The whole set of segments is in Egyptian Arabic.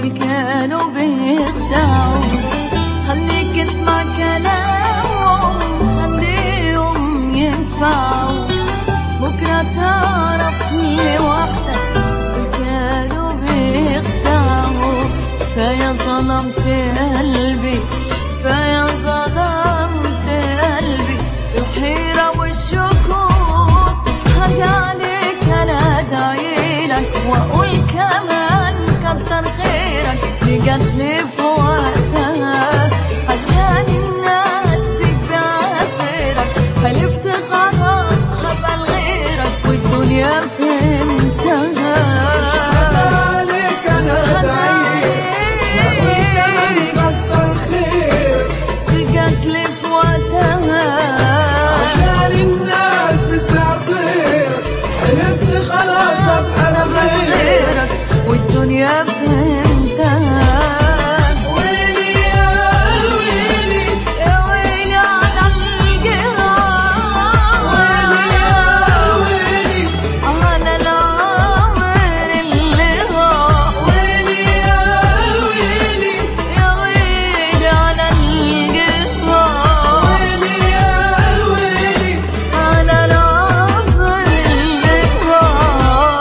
اللي كانوا بيخدعوا خليك اسمع كلامهم خليهم ينفعوا بكرة تعرف لوحدك اللي كانوا بيخدعوا فيا ظلمت قلبي فيا ظلمت قلبي الحيرة والشكوك اشهد عليك انا ادعيلك واقول كمان كتر خيرك اللي جات لي في وقتها عشان الناس بتبيع خيرك حلفت خلاص هبقى لغيرك والدنيا فهمتها عليك انا دعيت واقول كمان كتر خيرك جات لي في وقتها عشان الناس بتعطيك حلفت خلاص ابقى لغيرك غيرك والدنيا فهمتها ويلي يا ويلي يا ويلي على الجراح ويلي يا ويلي على العمر اللي راح ويلي يا ويلي يا ويلي على الجراح ويلي يا ويلي على العمر اللي راح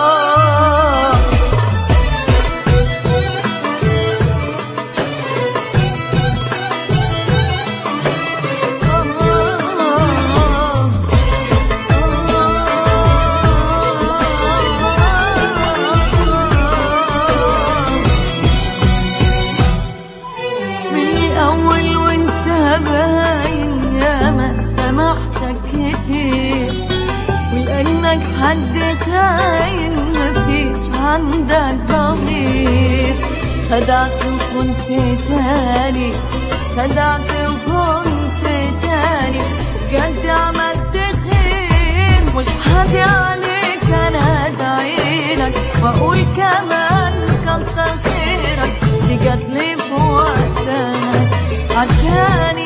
من الأول وانت باين يا ما سمحتك كتير ولأنك حد خاين مفيش عندك ضمير خدعت وكنت تاني خدعت وكنت تاني بجد عملت خير مش هدي عليك انا ادعيلك واقول كمان كتر خيرك دي جات لي في وقتها عشان